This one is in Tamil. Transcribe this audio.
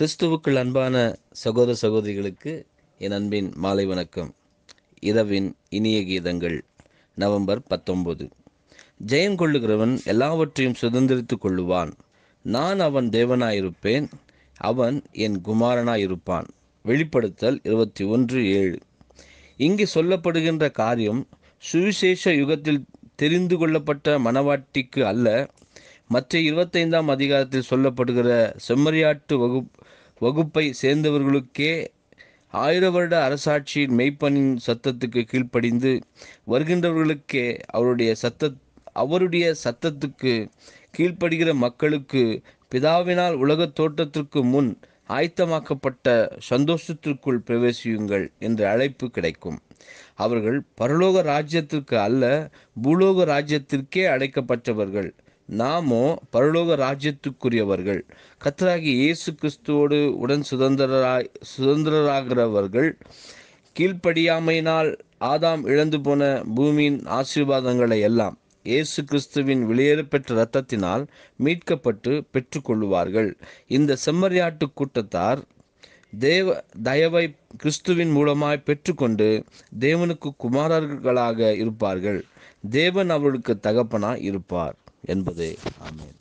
கிறிஸ்துவுக்குள் அன்பான சகோதர சகோதரிகளுக்கு என் அன்பின் மாலை வணக்கம் இரவின் இனிய கீதங்கள் நவம்பர் பத்தொன்பது ஜெயம் கொள்ளுகிறவன் எல்லாவற்றையும் சுதந்திரித்துக் கொள்ளுவான் நான் அவன் தேவனாயிருப்பேன் அவன் என் குமாரனாயிருப்பான் வெளிப்படுத்தல் இருபத்தி ஒன்று ஏழு இங்கே சொல்லப்படுகின்ற காரியம் சுவிசேஷ யுகத்தில் தெரிந்து கொள்ளப்பட்ட மனவாட்டிக்கு அல்ல மற்ற இருபத்தைந்தாம் அதிகாரத்தில் சொல்லப்படுகிற செம்மறியாட்டு வகுப் வகுப்பை சேர்ந்தவர்களுக்கே ஆயிர வருட அரசாட்சியின் மெய்ப்பனின் சத்தத்துக்கு கீழ்ப்படிந்து வருகின்றவர்களுக்கே அவருடைய சத்த அவருடைய சத்தத்துக்கு கீழ்ப்படுகிற மக்களுக்கு பிதாவினால் உலகத் தோட்டத்திற்கு முன் ஆயத்தமாக்கப்பட்ட சந்தோஷத்திற்குள் பிரவேசியுங்கள் என்ற அழைப்பு கிடைக்கும் அவர்கள் பரலோக ராஜ்யத்திற்கு அல்ல பூலோக ராஜ்யத்திற்கே அழைக்கப்பட்டவர்கள் நாமோ பரலோக ராஜ்யத்துக்குரியவர்கள் கத்தராகி இயேசு கிறிஸ்துவோடு உடன் சுதந்திரராய் சுதந்திரராகிறவர்கள் கீழ்ப்படியாமையினால் ஆதாம் இழந்து போன பூமியின் ஆசீர்வாதங்களை எல்லாம் இயேசு கிறிஸ்துவின் வெளியேறப்பெற்ற இரத்தத்தினால் மீட்கப்பட்டு பெற்றுக்கொள்ளுவார்கள் இந்த செம்மறியாட்டு கூட்டத்தார் தேவ தயவை கிறிஸ்துவின் மூலமாய் பெற்றுக்கொண்டு தேவனுக்கு குமாரர்களாக இருப்பார்கள் தேவன் அவர்களுக்கு தகப்பனாய் இருப்பார் என்பதே ஆமேன்